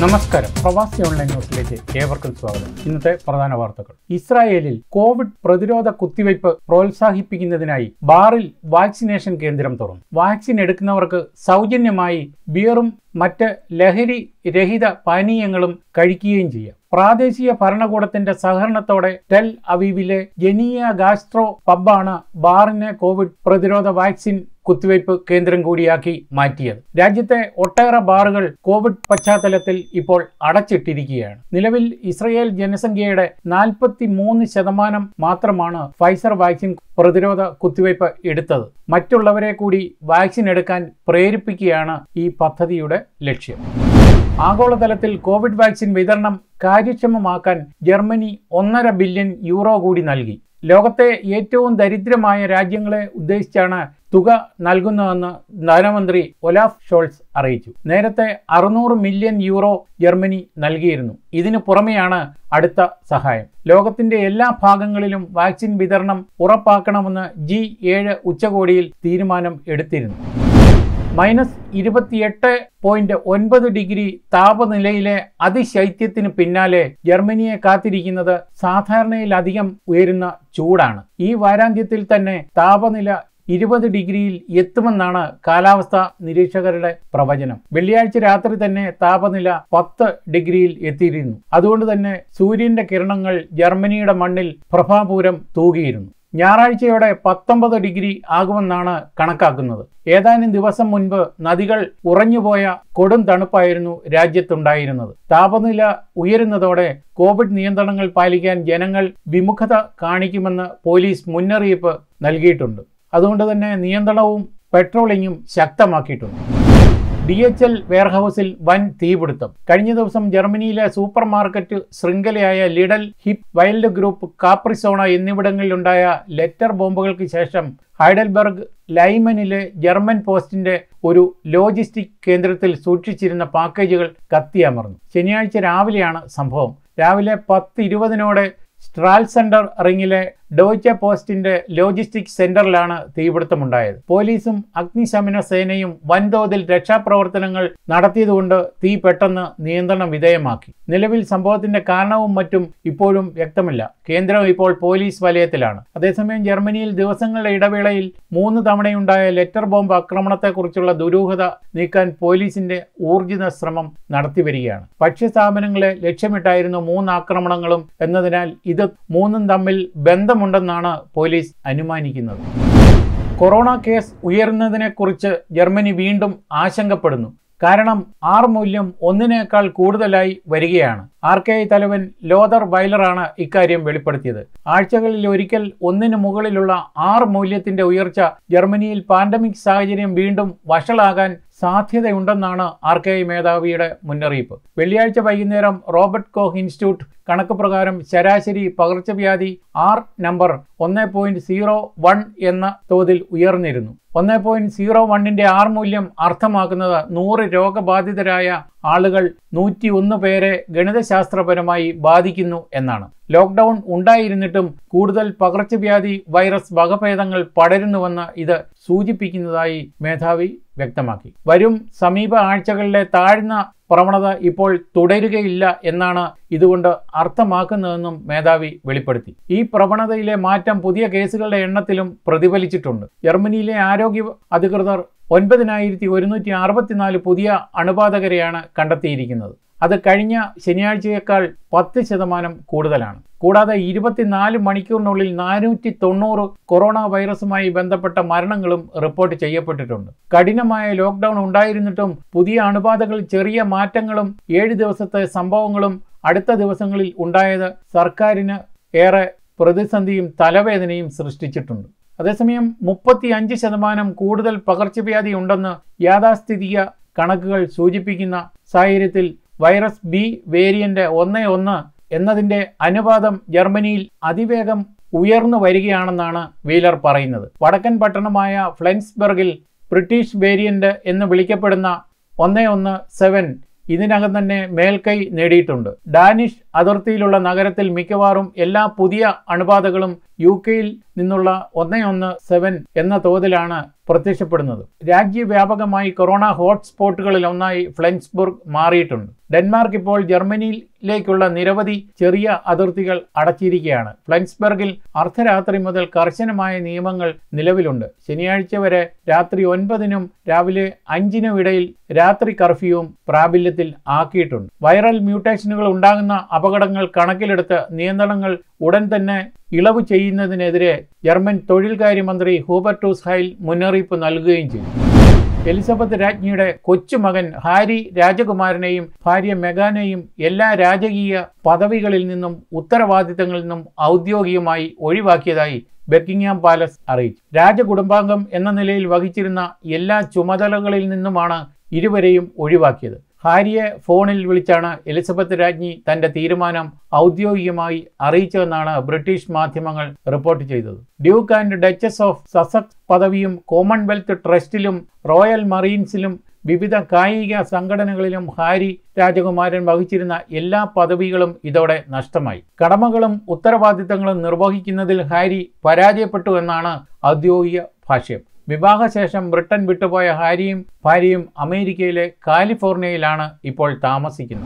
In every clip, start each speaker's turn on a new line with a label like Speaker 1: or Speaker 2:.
Speaker 1: നമസ്കാരം പ്രവാസി ഓൺലൈൻ ന്യൂസിലേക്ക് ഏവർക്കും സ്വാഗതം ഇന്നത്തെ പ്രധാന വാർത്തകൾ ഇസ്രായേലിൽ കോവിഡ് പ്രതിരോധ കുത്തിവയ്പ് പ്രോത്സാഹിപ്പിക്കുന്നതിനായി ബാറിൽ വാക്സിനേഷൻ കേന്ദ്രം തുറന്നു വാക്സിൻ എടുക്കുന്നവർക്ക് സൗജന്യമായി ബിയറും മറ്റ് ലഹരി രഹിത പാനീയങ്ങളും കഴിക്കുകയും ചെയ്യാം പ്രാദേശിക ഭരണകൂടത്തിന്റെ സഹകരണത്തോടെ ടെൽ അവീവിലെ ജനീയ ഗാസ്ട്രോ പബ്ബാണ് ബാറിനെ കോവിഡ് പ്രതിരോധ വാക്സിൻ കുത്തിവയ്പ് കേന്ദ്രം കൂടിയാക്കി മാറ്റിയത് രാജ്യത്തെ ഒട്ടേറെ ബാറുകൾ കോവിഡ് പശ്ചാത്തലത്തിൽ ഇപ്പോൾ അടച്ചിട്ടിരിക്കുകയാണ് നിലവിൽ ഇസ്രയേൽ ജനസംഖ്യയുടെ നാൽപ്പത്തി മൂന്ന് ശതമാനം മാത്രമാണ് ഫൈസർ വാക്സിൻ പ്രതിരോധ കുത്തിവയ്പ് എടുത്തത് മറ്റുള്ളവരെ കൂടി വാക്സിൻ എടുക്കാൻ പ്രേരിപ്പിക്കുകയാണ് ഈ പദ്ധതിയുടെ ലക്ഷ്യം ആഗോളതലത്തിൽ കോവിഡ് വാക്സിൻ വിതരണം കാര്യക്ഷമമാക്കാൻ ജർമ്മനി ഒന്നര ബില്യൺ യൂറോ കൂടി നൽകി ലോകത്തെ ഏറ്റവും ദരിദ്രമായ രാജ്യങ്ങളെ ഉദ്ദേശിച്ചാണ് തുക നൽകുന്നതെന്ന് ധനമന്ത്രി ഒലാഫ് ഷോൾസ് അറിയിച്ചു നേരത്തെ അറുന്നൂറ് മില്യൺ യൂറോ ജർമ്മനി നൽകിയിരുന്നു ഇതിനു പുറമെയാണ് അടുത്ത സഹായം ലോകത്തിന്റെ എല്ലാ ഭാഗങ്ങളിലും വാക്സിൻ വിതരണം ഉറപ്പാക്കണമെന്ന് ജി ഏഴ് ഉച്ചകോടിയിൽ തീരുമാനം എടുത്തിരുന്നു മൈനസ് ഇരുപത്തിയെട്ട് പോയിന്റ് ഒൻപത് ഡിഗ്രി താപനിലയിലെ അതിശൈത്യത്തിന് പിന്നാലെ ജർമ്മനിയെ കാത്തിരിക്കുന്നത് സാധാരണയിലധികം ഉയരുന്ന ചൂടാണ് ഈ വാരാന്ത്യത്തിൽ തന്നെ താപനില ഇരുപത് ഡിഗ്രിയിൽ എത്തുമെന്നാണ് കാലാവസ്ഥാ നിരീക്ഷകരുടെ പ്രവചനം വെള്ളിയാഴ്ച രാത്രി തന്നെ താപനില പത്ത് ഡിഗ്രിയിൽ എത്തിയിരുന്നു അതുകൊണ്ട് തന്നെ സൂര്യന്റെ കിരണങ്ങൾ ജർമ്മനിയുടെ മണ്ണിൽ പ്രഭാപൂരം തൂകിയിരുന്നു ഞായറാഴ്ചയോടെ പത്തൊമ്പത് ഡിഗ്രി ആകുമെന്നാണ് കണക്കാക്കുന്നത് ഏതാനും ദിവസം മുൻപ് നദികൾ ഉറഞ്ഞുപോയ കൊടും തണുപ്പായിരുന്നു രാജ്യത്തുണ്ടായിരുന്നത് താപനില ഉയരുന്നതോടെ കോവിഡ് നിയന്ത്രണങ്ങൾ പാലിക്കാൻ ജനങ്ങൾ വിമുഖത കാണിക്കുമെന്ന് പോലീസ് മുന്നറിയിപ്പ് നൽകിയിട്ടുണ്ട് അതുകൊണ്ട് തന്നെ നിയന്ത്രണവും പെട്രോളിങ്ങും ശക്തമാക്കിയിട്ടുണ്ട് ഡി എച്ച് എൽ വെയർഹൌസിൽ വൻ തീപിടുത്തം കഴിഞ്ഞ ദിവസം ജർമ്മനിയിലെ സൂപ്പർ മാർക്കറ്റ് ശൃംഖലയായ Lidl Hipp Wild group Caprisonne എന്നിവിടങ്ങളിലുണ്ടായ ലെറ്റർ ബോംബുകൾക്ക് ശേഷം ഹൈഡൽബർഗ് ലൈമനിലെ ജർമ്മൻ പോസ്റ്റിന്റെ ഒരു ലോജിസ്റ്റിക് കേന്ദ്രത്തിൽ സൂക്ഷിച്ചിരുന്ന പാക്കേജുകൾ കത്തിയമർന്നു ശനിയാഴ്ച രാവിലെയാണ് സംഭവം രാവിലെ പത്ത് ഇരുപതിനോടെ സ്ട്രാൽ സെന്റർ റിങ്ങിലെ ഡോയ്ച്ച പോസ്റ്റിന്റെ ലോജിസ്റ്റിക് സെന്ററിലാണ് തീപിടുത്തമുണ്ടായത് പോലീസും അഗ്നിശമന സേനയും വൻതോതിൽ രക്ഷാപ്രവർത്തനങ്ങൾ നടത്തിയതുകൊണ്ട് തീ പെട്ടെന്ന് നിയന്ത്രണ വിധേയമാക്കി നിലവിൽ സംഭവത്തിന്റെ കാരണവും മറ്റും ഇപ്പോഴും വ്യക്തമല്ല കേന്ദ്രം ഇപ്പോൾ പോലീസ് വലയത്തിലാണ് അതേസമയം ജർമ്മനിയിൽ ദിവസങ്ങളുടെ ഇടവേളയിൽ മൂന്ന് തവണയുണ്ടായ ലെറ്റർ ബോംബ് ആക്രമണത്തെക്കുറിച്ചുള്ള ദുരൂഹത നീക്കാൻ പോലീസിന്റെ ഊർജിത ശ്രമം നടത്തിവരികയാണ് ഭക്ഷ്യസ്ഥാപനങ്ങളെ ലക്ഷ്യമിട്ടായിരുന്നു മൂന്ന് ആക്രമണങ്ങളും എന്നതിനാൽ ഇത് മൂന്നും തമ്മിൽ ബന്ധമുണ്ടെന്നാണ് പോലീസ് അനുമാനിക്കുന്നത് കൊറോണ കേസ് ഉയർന്നതിനെക്കുറിച്ച് ജർമ്മനി വീണ്ടും ആശങ്കപ്പെടുന്നു കാരണം ആർ മൂല്യം ഒന്നിനേക്കാൾ കൂടുതലായി വരികയാണ് ആർ കെ ഐ തലവൻ ലോതർ വൈലറാണ് ഇക്കാര്യം വെളിപ്പെടുത്തിയത് ആഴ്ചകളിൽ ഒരിക്കൽ ഒന്നിനു മുകളിലുള്ള ആർ മൂല്യത്തിന്റെ ഉയർച്ച ജർമ്മനിയിൽ പാൻഡമിക് സാഹചര്യം വീണ്ടും വഷളാകാൻ സാധ്യതയുണ്ടെന്നാണ് ആർ കെ ഐ മേധാവിയുടെ മുന്നറിയിപ്പ് വെള്ളിയാഴ്ച വൈകുന്നേരം റോബർട്ട് കോഹ് ഇൻസ്റ്റിറ്റ്യൂട്ട് കണക്ക് പ്രകാരം ശരാശരി പകർച്ചവ്യാധി ആർ നമ്പർ ഒന്ന് പോയിന്റ് സീറോ വൺ എന്ന തോതിൽ ഉയർന്നിരുന്നു ഒന്ന് പോയിന്റ് സീറോ വണ്ണിന്റെ ആർ മൂല്യം അർത്ഥമാക്കുന്നത് നൂറ് രോഗബാധിതരായ ആളുകൾ നൂറ്റി ഒന്ന് പേരെ ഗണിതശാസ്ത്രപരമായി ബാധിക്കുന്നു എന്നാണ് ലോക്ക്ഡൗൺ ഉണ്ടായിരുന്നിട്ടും കൂടുതൽ പകർച്ചവ്യാധി വൈറസ് വകഭേദങ്ങൾ പടരുന്നുവെന്ന് ഇത് സൂചിപ്പിക്കുന്നതായി മേധാവി വ്യക്തമാക്കി വരും സമീപ ആഴ്ചകളിലെ താഴ്ന്ന പ്രവണത ഇപ്പോൾ തുടരുകയില്ല എന്നാണ് ഇതുകൊണ്ട് അർത്ഥമാക്കുന്നതെന്നും മേധാവി വെളിപ്പെടുത്തി ഈ പ്രവണതയിലെ മാറ്റം പുതിയ കേസുകളുടെ എണ്ണത്തിലും പ്രതിഫലിച്ചിട്ടുണ്ട് ജർമ്മനിയിലെ ആരോഗ്യ അധികൃതർ ഒൻപതിനായിരത്തി ഒരുന്നൂറ്റി അറുപത്തിനാല് പുതിയ അണുബാധകരെയാണ് കണ്ടെത്തിയിരിക്കുന്നത് അത് കഴിഞ്ഞ ശനിയാഴ്ചയേക്കാൾ പത്ത് ശതമാനം കൂടുതലാണ് കൂടാതെ ഇരുപത്തിനാല് മണിക്കൂറിനുള്ളിൽ നാനൂറ്റി തൊണ്ണൂറ് കൊറോണ വൈറസുമായി ബന്ധപ്പെട്ട മരണങ്ങളും റിപ്പോർട്ട് ചെയ്യപ്പെട്ടിട്ടുണ്ട് കഠിനമായ ലോക്ക്ഡൗൺ ഉണ്ടായിരുന്നിട്ടും പുതിയ അണുബാധകൾ ചെറിയ മാറ്റങ്ങളും ഏഴ് ദിവസത്തെ സംഭവങ്ങളും അടുത്ത ദിവസങ്ങളിൽ ഉണ്ടായത് സർക്കാരിന് ഏറെ പ്രതിസന്ധിയും തലവേദനയും സൃഷ്ടിച്ചിട്ടുണ്ട് അതേസമയം മുപ്പത്തി അഞ്ച് ശതമാനം കൂടുതൽ പകർച്ചവ്യാധി ഉണ്ടെന്ന് യാഥാസ്ഥിതിക കണക്കുകൾ സൂചിപ്പിക്കുന്ന സാഹചര്യത്തിൽ വൈറസ് ബി വേരിയന്റ് ഒന്ന് ഒന്ന് എന്നതിൻ്റെ അനുപാതം ജർമ്മനിയിൽ അതിവേഗം ഉയർന്നു വരികയാണെന്നാണ് വീലർ പറയുന്നത് വടക്കൻ പട്ടണമായ ഫ്ലെൻസ്ബർഗിൽ ബ്രിട്ടീഷ് വേരിയന്റ് എന്ന് വിളിക്കപ്പെടുന്ന ഒന്ന് ഒന്ന് സെവൻ ഇതിനകം തന്നെ മേൽക്കൈ നേടിയിട്ടുണ്ട് ഡാനിഷ് അതിർത്തിയിലുള്ള നഗരത്തിൽ മിക്കവാറും എല്ലാ പുതിയ അണുബാധകളും യു കെയിൽ നിന്നുള്ള ഒന്ന് ഒന്ന് സെവൻ എന്ന തോതിലാണ് പ്രത്യക്ഷപ്പെടുന്നത് രാജ്യവ്യാപകമായി കൊറോണ ഹോട്ട്സ്പോട്ടുകളിൽ ഒന്നായി ഫ്ലെൻസ്ബുർഗ് മാറിയിട്ടുണ്ട് ഡെൻമാർക്ക് ഇപ്പോൾ ജർമ്മനിയിലേക്കുള്ള നിരവധി ചെറിയ അതിർത്തികൾ അടച്ചിരിക്കുകയാണ് ഫ്ലൻസ്ബർഗിൽ അർദ്ധരാത്രി മുതൽ കർശനമായ നിയമങ്ങൾ നിലവിലുണ്ട് ശനിയാഴ്ച വരെ രാത്രി ഒൻപതിനും രാവിലെ അഞ്ചിനും ഇടയിൽ രാത്രി കർഫ്യൂവും പ്രാബല്യത്തിൽ ആക്കിയിട്ടുണ്ട് വൈറൽ മ്യൂട്ടേഷനുകൾ ഉണ്ടാകുന്ന അപകടങ്ങൾ കണക്കിലെടുത്ത് നിയന്ത്രണങ്ങൾ ഉടൻ തന്നെ ഇളവ് ചെയ്യുന്നതിനെതിരെ ജർമ്മൻ തൊഴിൽകാര്യമന്ത്രി ഹൂബർട്ടൂസ് ഹൈൽ മുന്നറിയിപ്പ് നൽകുകയും ചെയ്തു എലിസബത്ത് രാജ്ഞിയുടെ കൊച്ചുമകൻ ഹാരി രാജകുമാരനെയും ഭാര്യ മെഗാനെയും എല്ലാ രാജകീയ പദവികളിൽ നിന്നും ഉത്തരവാദിത്തങ്ങളിൽ നിന്നും ഔദ്യോഗികമായി ഒഴിവാക്കിയതായി ബെക്കിംഗ്ഹാം പാലസ് അറിയിച്ചു രാജകുടുംബാംഗം എന്ന നിലയിൽ വഹിച്ചിരുന്ന എല്ലാ ചുമതലകളിൽ നിന്നുമാണ് ഇരുവരെയും ഒഴിവാക്കിയത് ഹാരിയെ ഫോണിൽ വിളിച്ചാണ് എലിസബത്ത് രാജ്ഞി തന്റെ തീരുമാനം ഔദ്യോഗികമായി അറിയിച്ചതെന്നാണ് ബ്രിട്ടീഷ് മാധ്യമങ്ങൾ റിപ്പോർട്ട് ചെയ്തത് duke and duchess of Sussex പദവിയും കോമൺവെൽത്ത് ട്രസ്റ്റിലും റോയൽ മറീൻസിലും വിവിധ കായിക സംഘടനകളിലും ഹാരി രാജകുമാരൻ വഹിച്ചിരുന്ന എല്ലാ പദവികളും ഇതോടെ നഷ്ടമായി കടമകളും ഉത്തരവാദിത്തങ്ങളും നിർവഹിക്കുന്നതിൽ ഹാരി പരാജയപ്പെട്ടു എന്നാണ് ഔദ്യോഗിക ഭാഷ്യം വിവാഹശേഷം ബ്രിട്ടൻ വിട്ടുപോയ ഹാരിയും ഭാര്യയും അമേരിക്കയിലെ കാലിഫോർണിയയിലാണ് ഇപ്പോൾ താമസിക്കുന്നത്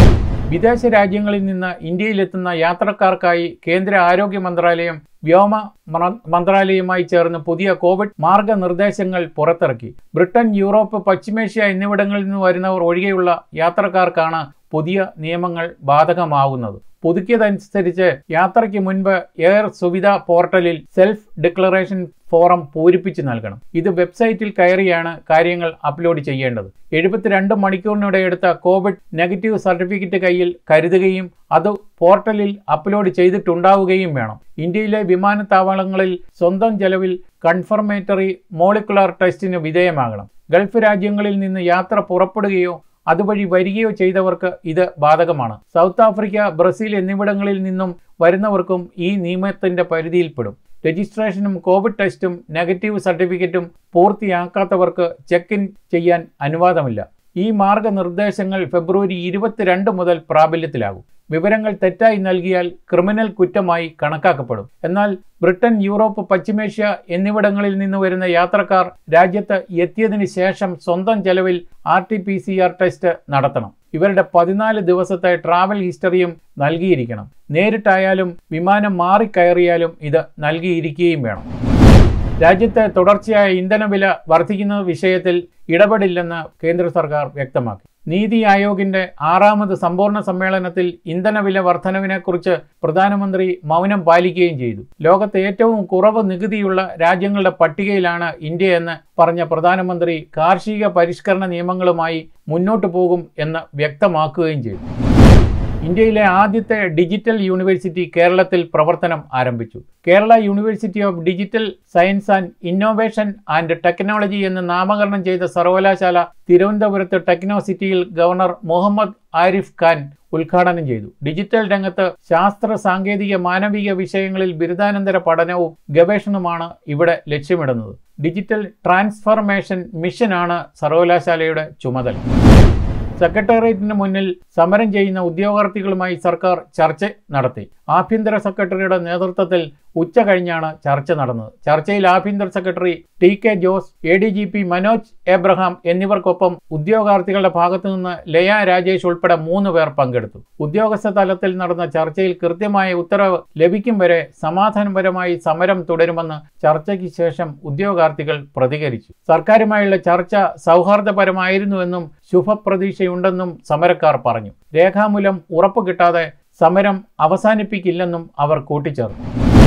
Speaker 1: വിദേശ രാജ്യങ്ങളിൽ നിന്ന് ഇന്ത്യയിലെത്തുന്ന യാത്രക്കാർക്കായി കേന്ദ്ര ആരോഗ്യ മന്ത്രാലയം വ്യോമ മന്ത്രാലയവുമായി ചേർന്ന് പുതിയ കോവിഡ് മാർഗനിർദ്ദേശങ്ങൾ പുറത്തിറക്കി ബ്രിട്ടൻ യൂറോപ്പ് പശ്ചിമേഷ്യ എന്നിവിടങ്ങളിൽ നിന്ന് വരുന്നവർ ഒഴികെയുള്ള യാത്രക്കാർക്കാണ് പുതിയ നിയമങ്ങൾ ബാധകമാവുന്നത് പുതുക്കിയതനുസരിച്ച് യാത്രയ്ക്ക് മുൻപ് എയർ സുവിധ പോർട്ടലിൽ സെൽഫ് ഡിക്ലറേഷൻ ഫോറം പൂരിപ്പിച്ച് നൽകണം ഇത് വെബ്സൈറ്റിൽ കയറിയാണ് കാര്യങ്ങൾ അപ്ലോഡ് ചെയ്യേണ്ടത് എഴുപത്തിരണ്ട് മണിക്കൂറിനിടെ എടുത്ത കോവിഡ് നെഗറ്റീവ് സർട്ടിഫിക്കറ്റ് കയ്യിൽ കരുതുകയും അത് പോർട്ടലിൽ അപ്ലോഡ് ചെയ്തിട്ടുണ്ടാവുകയും വേണം ഇന്ത്യയിലെ വിമാനത്താവളങ്ങളിൽ സ്വന്തം ചെലവിൽ കൺഫർമേറ്ററി മോളിക്കുലർ ടെസ്റ്റിന് വിധേയമാകണം ഗൾഫ് രാജ്യങ്ങളിൽ നിന്ന് യാത്ര പുറപ്പെടുകയോ അതുവഴി വരികയോ ചെയ്തവർക്ക് ഇത് ബാധകമാണ് സൗത്ത് ആഫ്രിക്ക ബ്രസീൽ എന്നിവിടങ്ങളിൽ നിന്നും വരുന്നവർക്കും ഈ നിയമത്തിന്റെ പരിധിയിൽപ്പെടും രജിസ്ട്രേഷനും കോവിഡ് ടെസ്റ്റും നെഗറ്റീവ് സർട്ടിഫിക്കറ്റും പൂർത്തിയാക്കാത്തവർക്ക് ചെക്ക് ഇൻ ചെയ്യാൻ അനുവാദമില്ല ഈ മാർഗനിർദ്ദേശങ്ങൾ ഫെബ്രുവരി ഇരുപത്തിരണ്ട് മുതൽ പ്രാബല്യത്തിലാകും വിവരങ്ങൾ തെറ്റായി നൽകിയാൽ ക്രിമിനൽ കുറ്റമായി കണക്കാക്കപ്പെടും എന്നാൽ ബ്രിട്ടൻ യൂറോപ്പ് പശ്ചിമേഷ്യ എന്നിവിടങ്ങളിൽ നിന്ന് വരുന്ന യാത്രക്കാർ രാജ്യത്ത് എത്തിയതിനു ശേഷം സ്വന്തം ചെലവിൽ R T P C R test നടത്തണം ഇവരുടെ പതിനാല് ദിവസത്തെ ട്രാവൽ ഹിസ്റ്ററിയും നൽകിയിരിക്കണം നേരിട്ടായാലും വിമാനം മാറിക്കയറിയാലും ഇത് നൽകിയിരിക്കുകയും വേണം രാജ്യത്ത് തുടർച്ചയായ ഇന്ധനവില വർദ്ധിക്കുന്ന വിഷയത്തിൽ ഇടപെടില്ലെന്ന് കേന്ദ്ര സർക്കാർ വ്യക്തമാക്കി നീതി ആയോഗിന്റെ ആറാമത് സമ്പൂർണ്ണ സമ്മേളനത്തിൽ ഇന്ധനവില വർധനവിനെക്കുറിച്ച് പ്രധാനമന്ത്രി മൗനം പാലിക്കുകയും ചെയ്തു ലോകത്തെ ഏറ്റവും കുറവ് നികുതിയുള്ള രാജ്യങ്ങളുടെ പട്ടികയിലാണ് ഇന്ത്യയെന്ന് പറഞ്ഞ പ്രധാനമന്ത്രി കാർഷിക പരിഷ്കരണ നിയമങ്ങളുമായി മുന്നോട്ടു പോകും എന്ന് വ്യക്തമാക്കുകയും ചെയ്തു ഇന്ത്യയിലെ ആദ്യത്തെ ഡിജിറ്റൽ യൂണിവേഴ്സിറ്റി കേരളത്തിൽ പ്രവർത്തനം ആരംഭിച്ചു Kerala university of digital science and innovation and technology എന്ന് നാമകരണം ചെയ്ത സർവകലാശാല തിരുവനന്തപുരത്ത് ടെക്നോ സിറ്റിയിൽ ഗവർണർ മുഹമ്മദ് ആരിഫ് ഖാൻ ഉദ്ഘാടനം ചെയ്തു ഡിജിറ്റൽ രംഗത്ത് ശാസ്ത്ര സാങ്കേതിക മാനവിക വിഷയങ്ങളിൽ ബിരുദാനന്തര പഠനവും ഗവേഷണവുമാണ് ഇവിടെ ലക്ഷ്യമിടുന്നത് ഡിജിറ്റൽ ട്രാൻസ്ഫർമേഷൻ മിഷനാണ് സർവകലാശാലയുടെ ചുമതല സെക്രട്ടേറിയറ്റിന് മുന്നിൽ സമരം ചെയ്യുന്ന ഉദ്യോഗാർത്ഥികളുമായി സർക്കാർ ചർച്ച നടത്തി ആഭ്യന്തര സെക്രട്ടറിയുടെ നേതൃത്വത്തിൽ ഉച്ച കഴിഞ്ഞാണ് ചർച്ച നടന്നത് ചർച്ചയിൽ ആഭ്യന്തര secretary T K Jose A D G P Manoj Abraham എന്നിവർക്കൊപ്പം ഉദ്യോഗാർത്ഥികളുടെ ഭാഗത്തു നിന്ന് ലയ രാജേഷ് ഉൾപ്പെടെ മൂന്ന് പേർ പങ്കെടുത്തു ഉദ്യോഗസ്ഥ തലത്തിൽ നടന്ന ചർച്ചയിൽ കൃത്യമായ ഉത്തരവ് ലഭിക്കും വരെ സമാധാനപരമായി സമരം തുടരുമെന്ന് ചർച്ചയ്ക്ക് ശേഷം ഉദ്യോഗാർത്ഥികൾ പ്രതികരിച്ചു സർക്കാരുമായുള്ള ചർച്ച സൗഹാർദ്ദപരമായിരുന്നുവെന്നും ശുഭപ്രതീക്ഷയുണ്ടെന്നും സമരക്കാർ പറഞ്ഞു രേഖാമൂലം ഉറപ്പ് കിട്ടാതെ സമരം അവസാനിപ്പിക്കില്ലെന്നും അവർ കൂട്ടിച്ചേർത്തു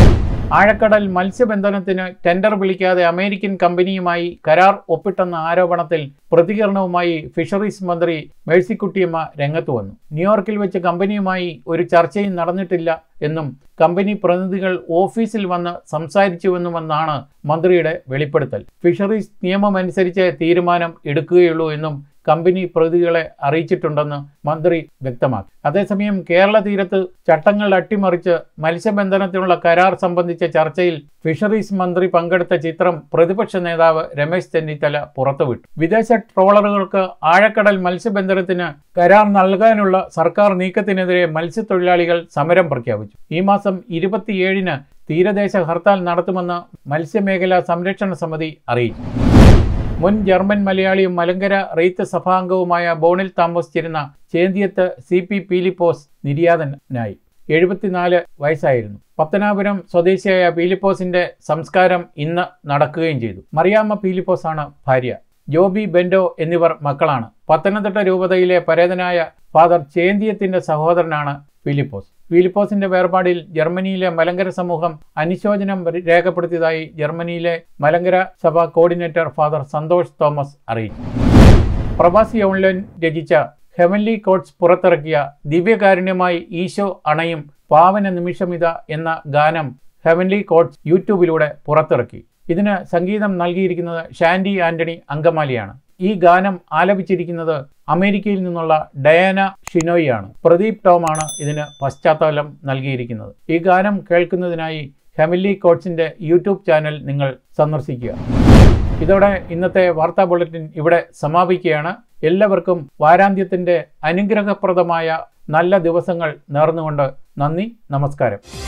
Speaker 1: ആഴക്കടൽ മത്സ്യബന്ധനത്തിന് ടെൻഡർ വിളിക്കാതെ അമേരിക്കൻ കമ്പനിയുമായി കരാർ ഒപ്പിട്ടെന്ന ആരോപണത്തിൽ പ്രതികരണവുമായി ഫിഷറീസ് മന്ത്രി മേഴ്സിക്കുട്ടിയമ്മ രംഗത്ത് വന്നു ന്യൂയോർക്കിൽ വെച്ച് കമ്പനിയുമായി ഒരു ചർച്ചയും നടന്നിട്ടില്ല എന്നും കമ്പനി പ്രതിനിധികൾ ഓഫീസിൽ വന്ന് സംസാരിച്ചുവെന്നുമെന്നാണ് മന്ത്രിയുടെ വെളിപ്പെടുത്തൽ ഫിഷറീസ് നിയമമനുസരിച്ച് തീരുമാനം എടുക്കുകയുള്ളൂ എന്നും കമ്പനി പ്രതികളെ അറിയിച്ചിട്ടുണ്ടെന്ന് മന്ത്രി വ്യക്തമാക്കി അതേസമയം കേരള തീരത്ത് ചട്ടങ്ങൾ അട്ടിമറിച്ച് മത്സ്യബന്ധനത്തിനുള്ള കരാർ സംബന്ധിച്ച ചർച്ചയിൽ ഫിഷറീസ് മന്ത്രി പങ്കെടുത്ത ചിത്രം പ്രതിപക്ഷ നേതാവ് രമേശ് ചെന്നിത്തല പുറത്തുവിട്ടു വിദേശ ട്രോളറുകൾക്ക് ആഴക്കടൽ മത്സ്യബന്ധനത്തിന് കരാർ നൽകാനുള്ള സർക്കാർ നീക്കത്തിനെതിരെ മത്സ്യത്തൊഴിലാളികൾ സമരം പ്രഖ്യാപിച്ചു ഈ മാസം ഇരുപത്തിയേഴിന് തീരദേശ ഹർത്താൽ നടത്തുമെന്ന് മത്സ്യമേഖലാ സംരക്ഷണ സമിതി അറിയിച്ചു മുൻ ജർമ്മൻ മലയാളിയും മലങ്കര റെയ്ത്ത് സഭാംഗവുമായ ബോണിൽ താമസിച്ചിരുന്ന ചേന്തിയത്ത് സി പി പീലിപ്പോസ് നിര്യാതനായി എഴുപത്തിനാല് വയസ്സായിരുന്നു പത്തനാപുരം സ്വദേശിയായ പീലിപ്പോസിന്റെ സംസ്കാരം ഇന്ന് നടക്കുകയും ചെയ്തു മറിയാമ്മ പീലിപ്പോസ് ആണ് ഭാര്യ ജോബി ബെൻഡോ എന്നിവർ മക്കളാണ് പത്തനംതിട്ട രൂപതയിലെ പരേതനായ ഫാദർ ചേന്തിയത്തിന്റെ സഹോദരനാണ് ഫിലിപ്പോസ് ഫിലിപ്പോസിന്റെ വേർപാടിൽ ജർമ്മനിയിലെ മലങ്കര സമൂഹം അനുശോചനം രേഖപ്പെടുത്തിയതായി ജർമ്മനിയിലെ മലങ്കര സഭ കോർഡിനേറ്റർ ഫാദർ സന്തോഷ് തോമസ് അറിയിച്ചു പ്രവാസി ഓൺലൈൻ രചിച്ച ഹെവൻലി കോട്സ് പുറത്തിറക്കിയ ദിവ്യകാരുണ്യമായി ഈശോ അണയും പാവന നിമിഷമിത എന്ന ഗാനം ഹെവൻലി കോട്സ് യൂട്യൂബിലൂടെ പുറത്തിറക്കി ഇതിന് സംഗീതം നൽകിയിരിക്കുന്നത് ഷാൻഡി ആന്റണി അങ്കമാലിയാണ് ഈ ഗാനം ആലപിച്ചിരിക്കുന്നത് അമേരിക്കയിൽ നിന്നുള്ള ഡയാന ഷിനോയിയാണ് പ്രദീപ് ടോമാണ് ഇതിന് പശ്ചാത്തലം നൽകിയിരിക്കുന്നത് ഈ ഗാനം കേൾക്കുന്നതിനായി ഹെവൻലി കോട്സിന്റെ യൂട്യൂബ് ചാനൽ നിങ്ങൾ സന്ദർശിക്കുക ഇതോടെ ഇന്നത്തെ വാർത്താ ബുള്ളറ്റിൻ ഇവിടെ സമാപിക്കുകയാണ് എല്ലാവർക്കും വാരാന്ത്യത്തിൻ്റെ അനുഗ്രഹപ്രദമായ നല്ല ദിവസങ്ങൾ നേർന്നുകൊണ്ട് നന്ദി നമസ്കാരം